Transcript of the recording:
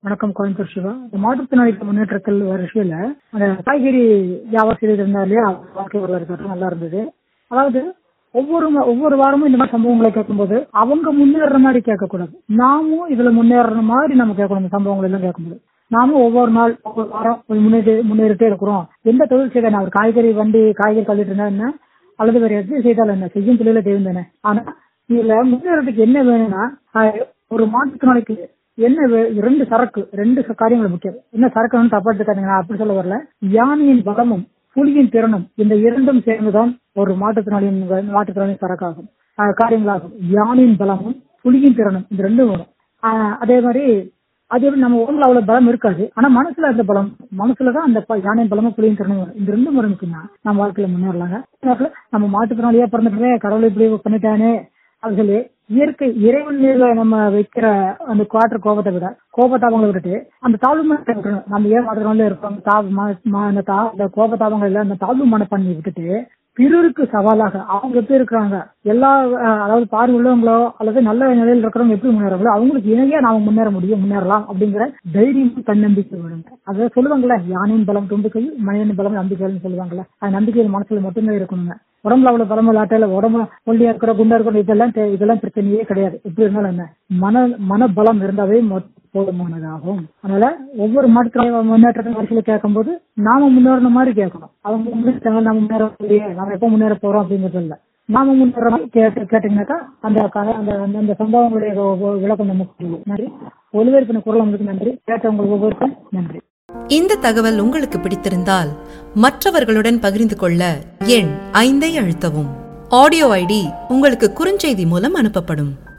வணக்கம் கோயம்புத்தூர் சிவா இந்த மாற்றுத்திறனாளிகள் முன்னேற்றத்தில் வரிசையில அந்த காய்கறி வியாபாரம் செய்துட்டு இருந்தார் இல்லையா அவர் வாழ்க்கை வரலாறு கேட்டது நல்லா இருந்தது அதாவது ஒவ்வொரு ம- ஒவ்வொரு வாரமும் இந்த மாதிரி சம்பவங்களை கேட்கும்போது அவங்க முன்னேற மாதிரி கேட்கக்கூடாது நாமும் இதுல முன்னேற மாதிரி நம்ம கேட்கணும் இந்த சம்பவங்கள் எல்லாம் கேட்கும்போது நாமும் ஒவ்வொரு நாள் ஒவ்வொரு வாரம் கொஞ்சம் முன்னேறி முன்னேறிட்டே இருக்கிறோம் எந்த தொழில் செய்த அவர் காய்கறி வண்டி காய்கறி கழுவிட்டு இருந்தா என்ன அல்லது வேற எது செய்தாலும் என்ன செய்யும் தொழில தெய்வம் தானே ஆனா இதுல முன்னேறதுக்கு என்ன வேணும்னா அஹ், ஒரு மாற்றுத்திறனாளிக்கு என்ன வே- ரெண்டு சரக்கு ரெண்டு ச- காரியங்கள் முக்கியம் என்ன சரக்கு வந்து தப்பா எடுத்துக்காதீங்க நான் அப்படி சொல்ல வரல யானையின் பலமும் புலியின் திறனும் இந்த இரண்டும் சேர்ந்துதான் ஒரு மாற்றுத்திறனாளியின் வ- மாற்றுத்திறனாளியின் சரக்காகும் அஹ், காரியங்களாகும் யானையின் பலமும் புலியின் திறனும் இந்த ரெண்டும் வரும் அஹ், அதே மாதிரி அது எப்படி நம்ம உடம்புல அவ்வளவு பலம் இருக்காது ஆனா மனசுல அந்த பலம் மனசுலதான் அந்த ப- யானையின் பலமும் புலியின் திறனும் வரும் இந்த ரெண்டும் இருக்குன்னா நம்ம வாழ்க்கையில முன்னேறலாங்க நேரத்துல நம்ம மாற்றுத்திறனாளியா பிறந்துட்டே கடவுளை இப்படி பண்ணிட்டானே அது சொல்லி இயற்கை இறைவன் மீதுல நம்ம வைக்கிற அந்த காற்று கோபத்தை விட கோபத்தாபங்களை விட்டுட்டு அந்த தாழ்வு மனத்தை விட்டுறணும் நம்ம ஏன் மாற்றுறோம்ல இருக்கோம் தாப ம- ம- அந்த தா- அந்த கோபத்தாபங்கள் இல்ல அந்த தாழ்வு மனப்பான்மையை விட்டுட்டு பிறருக்கு சவாலாக அவங்க எப்படி இருக்கிறாங்க எல்லா அஹ், அதாவது பார்வை உள்ளவங்களோ அல்லது நல்ல நிலையில் இருக்கிறவங்க எப்படி முன்னேறாங்களோ அவங்களுக்கு இணையா நாம முன்னேற முடியும் முன்னேறலாம் அப்படிங்கிற தைரியம் தன்னம்பிக்கை வேணுங்க அதை சொல்லுவாங்கல்ல யானையின் பலம் தும்பிக்கை மனிதனின் பலம் நம்பிக்கைன்னு சொல்லுவாங்கல்ல அது நம்பிக்கை மனசுல மட்டும்தான் இருக்கணுங்க உடம்புல அவ்வளவு பலம் இல்லாட்டால உடம்பு ஒல்லியா இருக்கிற குண்டா இருக்கிற இதெல்லாம் தே- இதெல்லாம் பிரச்சனையே கிடையாது எப்படி இருந்தாலும் என்ன மன மன பலம் இருந்தாவே மொ- போதுமானதாகும் அதனால ஒவ்வொரு மாற்றுத்திறனாளி முன்னேற்றத்தின் வரிசையில கேட்கும்போது நாம முன்னேறின மாதிரி கேட்கணும் அவங்க முன்னேற்றாங்க நம்ம முன்னேற இல்லையே நம்ம எப்ப முன்னேற போறோம் அப்படிங்கிறது இல்ல நாம முன்னேற மாதிரி கேட்டு கேட்டீங்கன்னாக்கா அந்த கதை அந்த அந்த- அந்த சம்பவங்களுடைய ஒ- ஒ- விளக்கம் நமக்கு புரியும். நன்றி ஒளிபரப்பின குரல் உங்களுக்கு நன்றி கேட்டவங்களுக்கு ஒவ்வொருக்கும் நன்றி இந்த தகவல் உங்களுக்கு பிடித்திருந்தால் மற்றவர்களுடன் பகிர்ந்து கொள்ள எண் ஐந்தை அழுத்தவும் ஆடியோ ஐடி உங்களுக்கு குறுஞ்செய்தி மூலம் அனுப்பப்படும்